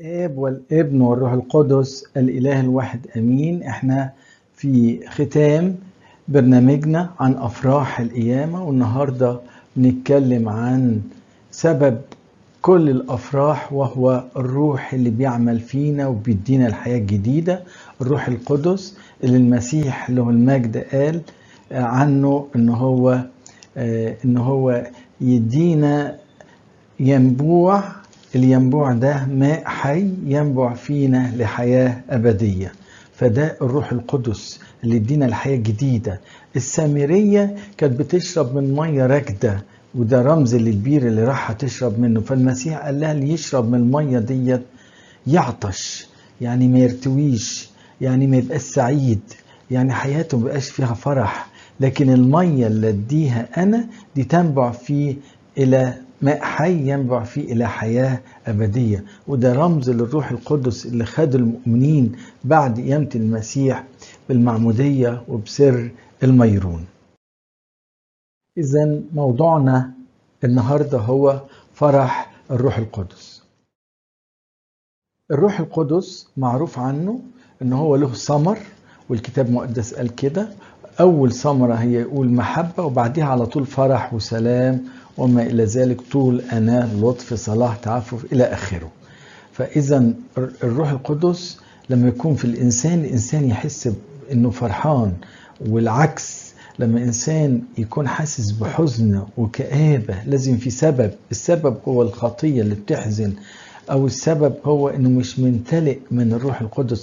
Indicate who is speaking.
Speaker 1: الآب والابن والروح القدس الإله الواحد أمين احنا في ختام برنامجنا عن أفراح القيامة والنهاردة بنتكلم عن سبب كل الأفراح وهو الروح اللي بيعمل فينا وبيدينا الحياة الجديدة الروح القدس اللي المسيح له المجد قال عنه ان هو ان هو يدينا ينبوع الينبوع ده ماء حي ينبع فينا لحياة أبدية فده الروح القدس اللي يدينا الحياة الجديدة السامرية كانت بتشرب من مية راكدة وده رمز للبير اللي راح تشرب منه فالمسيح قال لها اللي يشرب من المية ديت يعطش يعني ما يرتويش يعني ما يبقاش سعيد يعني حياته ما بقاش فيها فرح لكن المية اللي اديها أنا دي تنبع فيه إلى ماء حي ينبع فيه إلى حياة أبدية وده رمز للروح القدس اللي خد المؤمنين بعد قيامة المسيح بالمعمودية وبسر الميرون إذا موضوعنا النهاردة هو فرح الروح القدس الروح القدس معروف عنه ان هو له ثمر والكتاب المقدس قال كده اول ثمره هي يقول محبه وبعديها على طول فرح وسلام وما الى ذلك طول اناه لطف صلاح تعفف الى اخره فاذا الروح القدس لما يكون في الانسان الانسان يحس انه فرحان والعكس لما انسان يكون حاسس بحزن وكآبة لازم في سبب السبب هو الخطية اللي بتحزن او السبب هو انه مش ممتلئ من الروح القدس